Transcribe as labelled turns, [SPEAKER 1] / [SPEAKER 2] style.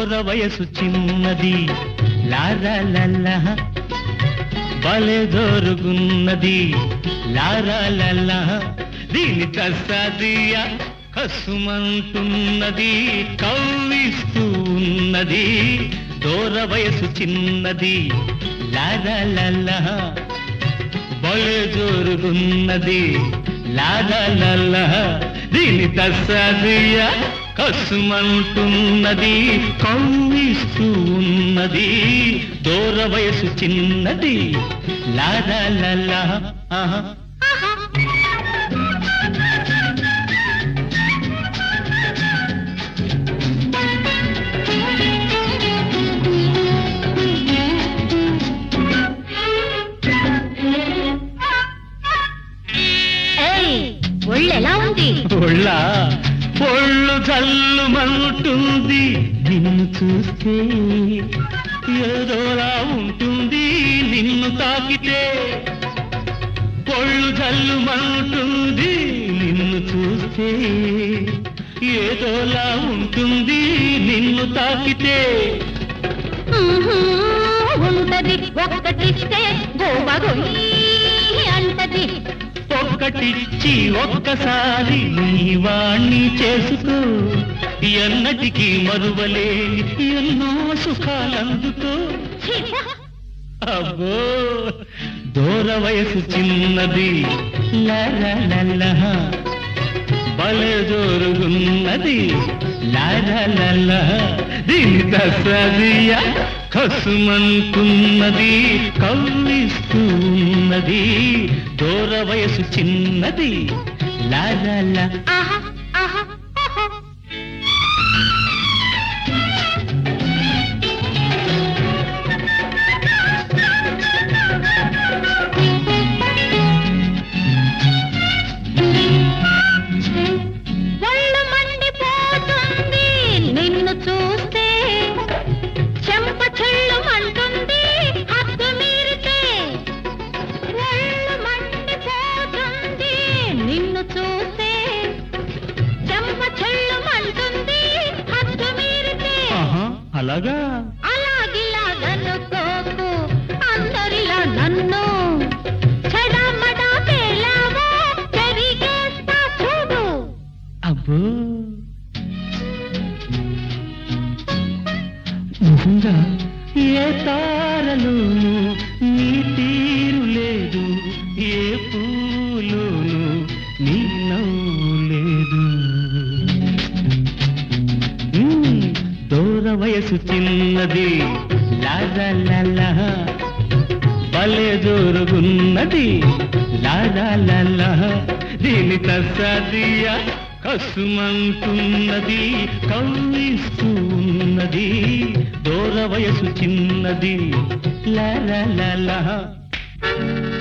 [SPEAKER 1] దూర వయసు చిన్నది లారా లల్లా బలే జోరుగున్నది లారా లల్లా దీని కసాదియా కసుమంటున్నది కవ్విస్తూ ఉన్నది దూర వయసు చిన్నది లారా లల్లా బలే జోరుగున్నది లాలా లల్లా దీని తస్సదియ కసుమంటున్నది కవ్విస్తూ ఉన్నది దూర వయసు చిన్నది లాలా లల్లా ఆహా
[SPEAKER 2] ఏయ్ ఒళ్ళెలా ఉంది
[SPEAKER 1] ఒళ్ళ ఒళ్ళు జల్లుమంటుంది నిన్ను చూస్తే ఏదోలా ఉంటుంది నిన్ను తాకితే ఒళ్ళు జల్లుమంటుంది నిన్ను చూస్తే ఏదోలా ఉంటుంది నిన్ను తాకితే
[SPEAKER 2] ఉహూ, ఉంటది ఒక్కటిస్తే గోబగొయ్యి అంటది
[SPEAKER 1] ఒక్కటిచ్చి ఒక్కసారి నీ వాణ్ణి చేసుకో ఎన్నటికీ మరువలేని ఎన్నో సుఖాలందుకో
[SPEAKER 2] ఛీ, పో.
[SPEAKER 1] అబ్బో దూర వయసు చిన్నది లలలల బలే జోరుగున్నది లలలల దీని దసదియ కసుమంటున్నది కవ్విస్తూ ఉన్నది దూర వయసు చిన్నది లలల
[SPEAKER 2] ఆహా ఆహా ఆహా. ఒళ్ళు మండిపోతుంది నిన్ను చూస్తే చెంప చెల్లుమంటుంది హద్దు మీరితే ఒళ్ళు మండిపోతుంది నిన్ను చూస్తే చెంప చెల్లుమంటుంది హద్దు మీరితే
[SPEAKER 1] ఆహా అలాగా
[SPEAKER 2] అలాగిలాగనుకోకు అందరిలా నన్ను చెడమడా పేలావో చెరిగేస్తా చూడు
[SPEAKER 1] అబ్బో నిజంగా ఏ తారలోను నీ తీరు లేదు ఏ పూలోను నీ నవ్వు లేదు మ్మ్, దూర వయసు చిన్నది లాలా లాలా భలే జోరుగున్నది లాలా లాలా దీని తసదియ కసుమంటున్నది కవ్విస్తూ ఉన్నది దూర వయసు చిన్నది లాలా లాలా